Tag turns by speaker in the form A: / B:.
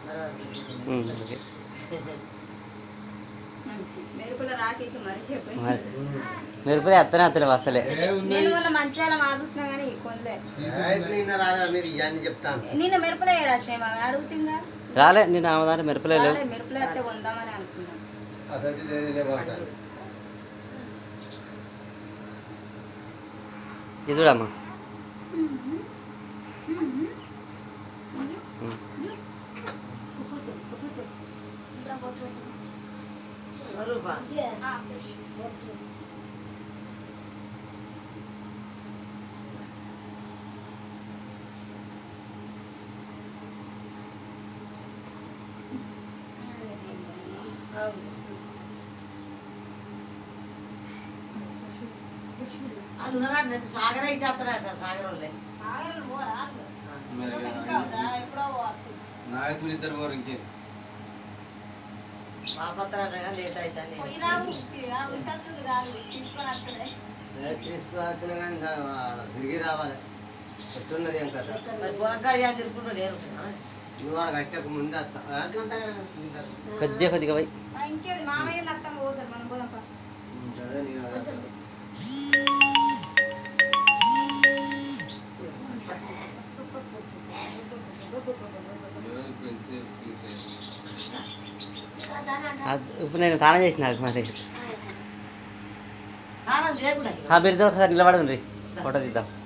A: ఉమ్, okay.
B: మెరుపుల రాఖీకి మరిచిపోయి
A: మరి మిరపకాయ అత్తనే అత్తలేవు అసలే
B: నేను మొన్న మంచిగా మారుస్తున్నా కానీ కొనలే
C: నిన్న రాదా మీరు ఇవన్నీ చెప్తాను
B: నిన్న మిరపలే ఏడాచినాయి మావి అడుగుతుందా
A: రాలే నేను ఆమె దాంట్లో మిరపకాయలు లేవు
B: రాలే, మిరపలే అయితే కొందామని అనుకున్నాను
C: అసలు లేదే మాట
A: ఇది చూడమ్మా
D: అది ఉన్నారా సాగర్ అయితే వస్తారట సాగర్ వాళ్ళే
E: నాగేశ్వరి ఇద్దరు పోరు ఇంకే
D: మాకు వస్తారట కానీ లేట్ అవుతుంది
C: తీసుకురాస్తున్నా కానీ ఇంకా ఆడ తిరిగి రావాలి ఎట్లున్నది ఏం కదా
D: మరి బొనకాయ అని తిరుగుకుంటూ నేను
C: నువ్వు వాడు కట్టక ముందు అత్త అదంతా
A: కొద్దిగా కొద్దిగా పోయి
B: ఇంకేది మామయ్య అత్తం పోతారు మనం పోదాం పా.
C: అదే నేను అదే
A: అది- ఇప్పుడు నేను స్నానం చేసిన అది మరి
D: స్నానం చేయకుండా
A: ఆ మీరు ఇద్దరు ఒకసారి నిలబడండి ఫోటో తీద్దాం